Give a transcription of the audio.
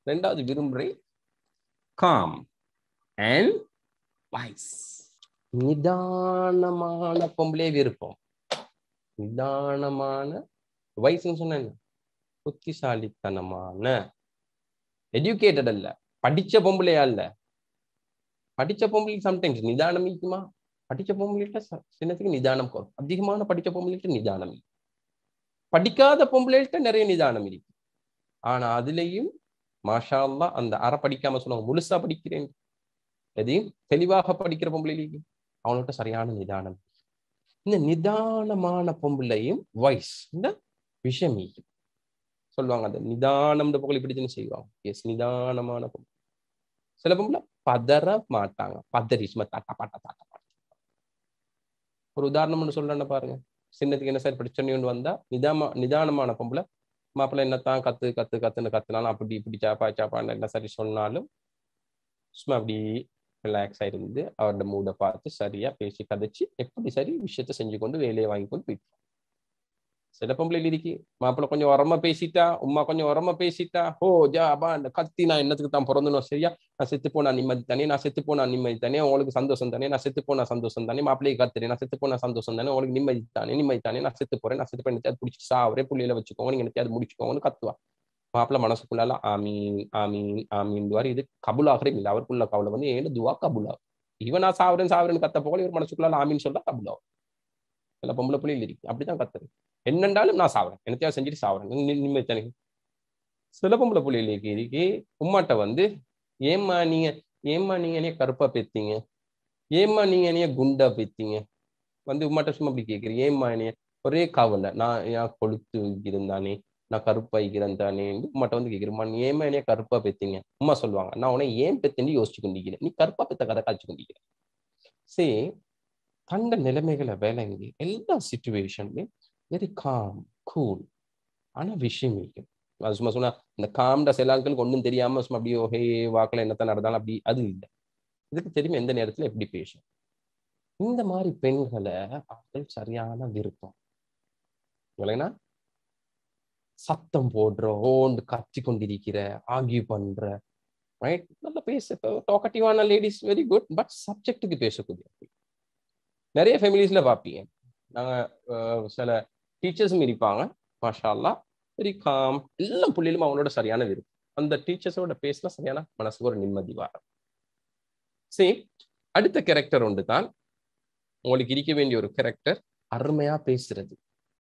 ரெண்டாவது விரும்புறேன் com and vice நிதானமான பொம்பளே விருப்பம் நிதானமான வயசுன்னு சொன்ன என்ன? புத்திசாலித்தனமான எஜுகேட்டட் அல்ல படிச்ச பொம்பளையா இல்ல படிச்ச பொம்பளைக்கு சம்டைம்ஸ் நிதானம் இருக்குமா படிச்ச பொம்பளைகிட்ட ச- சின்னத்துக்கு நிதானம் குறையும் அதிகமான படிச்ச பொம்பளைகிட்ட நிதானம் இருக்கு படிக்காத பொம்பளைகிட்ட நிறைய நிதானம் இருக்கு ஆனா அதுலயும் மாஷா அல்லாஹ் அந்த அரை படிக்காம சொல்லுவாங்க முழுசா படிக்கிறேன் எதையும் தெளிவாக படிக்கிற பொம்பளைக்கு அவங்கள்ட்ட சரியான நிதானம் இந்த நிதானமான பொம்பளையும் வாய்ஸ் இந்த விஷயம் இருக்கு. சொல்லுவாங்க அந்த நிதானம் இந்த பொங்கல் இப்படின்னு செய்வாங்க எஸ் நிதானமான பொம்பளை சில பொம்பளை பதற மாட்டாங்க பதறி சும்மா தாட்டா பாட்டா தாட்டா பாட்டா ஒரு உதாரணம்னு சொல்றேன்னு பாருங்க சின்னத்துக்கு என்ன சார் பிரச்சனை ஒன்று வந்தா நிதாம நிதானமான பொம்பளை மாப்பிள்ளை என்னத்தான் கத்து கத்து கத்துன்னு கத்துனாலும் அப்படி இப்படி சாப்பா சாப்பான்னு என்ன சரி சொன்னாலும் சும்மா அப்படி ரிலாக்ஸ் ஆயிருந்து அவரோட மூடை பார்த்து சரியா பேசி கதைச்சு எப்படி சரி விஷயத்த செஞ்சு கொண்டு வேலையை வாங்கி கொண்டு போயிட்டு சில பொம்பளை இருக்கு மாப்பிள்ளை கொஞ்சம் உரமா பேசிட்டா உமா கொஞ்சம் உரமா பேசிட்டா ஓ ஜா பா அந்த கத்தி நான் என்னத்துக்கு தான் பிறந்தனும் சரியா நான் செத்து போனா நிம்மதி தானே நான் செத்து போனா நிம்மதி தானே உங்களுக்கு சந்தோஷம் தானே நான் செத்து போனா சந்தோஷம் தானே மாப்பிள்ளையை கத்துறேன் நான் செத்து போனா சந்தோஷம் தானே உங்களுக்கு நிம்மதி தானே நிம்மதி தானே நான் செத்து போறேன் நான் செத்து போய் எனக்கு பிடிச்சி சாவரே புள்ளியில வச்சுக்கோங்க நீங்க எனக்கு அது முடிச்சுக்கோங்கன்னு கத்துவா மாப்பிள்ளை மனசுக்குள்ளால ஆமீன் ஆமீன் ஆமீன் துவாரி இது கபுலாகிறே இல்லை அவருக்குள்ள கவலை வந்து ஏன்னு துவா கபுலாகும் இவன் நான் சாவரேன் சாவரேன்னு கத்த போல இவர் மனசுக்குள்ளால ஆமீன் சொல்ல கபுலாகும் சில பொம்பளை புள்ளியில் இருக்கு அப்படிதான் கத்துறது என்னண்டாலும் நான் சாவறேன் என்னத்தையா செஞ்சுட்டு சாவறேன் நி- நிம்மதி தானே சில பொம்பளை புள்ளியில் இருக்கு இருக்கு உம்மாட்ட வந்து ஏம்மா நீங்க ஏம்மா நீங்க என்னைய கருப்பா பெத்தீங்க ஏம்மா நீங்க என்னைய குண்டா பெத்தீங்க வந்து உம்மாட்ட சும்மா அப்படி கேட்குறீங்க ஏம்மா என்னைய ஒரே கவலை நான் ஏன் கொளுத்து இருந்தானே நான் கருப்பாய்க்கிறேன் தானே உம்மாட்ட வந்து கேட்குறேம்மா நீ ஏம்மா என்னைய கருப்பா பெத்தீங்க உம்மா சொல்லுவாங்க நான் உன்னை ஏன் பெத்தேன்னு யோசிச்சு கொண்டிருக்கிறேன் நீ கருப்பா பெத்த கதை காய்ச்சி கொண்டிருக்கிறேன் சரி கண்ட நிலைமைகளை விளங்கி எல்லா சுச்சுவேஷன்லையும் வெரி காம் கூல் ஆனா விஷயம் இருக்கு அது சும்மா சொன்னா இந்த காம்டா சில ஆட்களுக்கு ஒன்றும் தெரியாம சும்மா அப்படியே ஹே வாக்கில் என்னத்தான் நடந்தாலும் அப்படி அது இல்லை இதுக்கு தெரியும் எந்த நேரத்துல எப்படி பேசும் இந்த மாதிரி பெண்களை ஆட்கள் சரியான விருப்பம் இல்லைன்னா சத்தம் போடுற ஓண்டு கத்தி கொண்டிருக்கிற ஆர்கியூ பண்ற ரைட் நல்லா பேச டாக்கட்டிவான லேடிஸ் வெரி குட் பட் சப்ஜெக்ட்டுக்கு பேசக்கூடிய நிறைய ஃபேமிலிஸ்ல பார்ப்பீங்க நாங்க அஹ், சில டீச்சர்ஸும் இருப்பாங்க மாஷா அல்லா வெரி காம் எல்லா புள்ளிலும் அவங்களோட சரியான விருப்பம் அந்த டீச்சர்ஸோட பேசினா சரியான மனசுக்கு ஒரு நிம்மதி வரும் சரி அடுத்த கேரக்டர் ஒன்று தான் உங்களுக்கு இருக்க வேண்டிய ஒரு கேரக்டர் அருமையா பேசுறது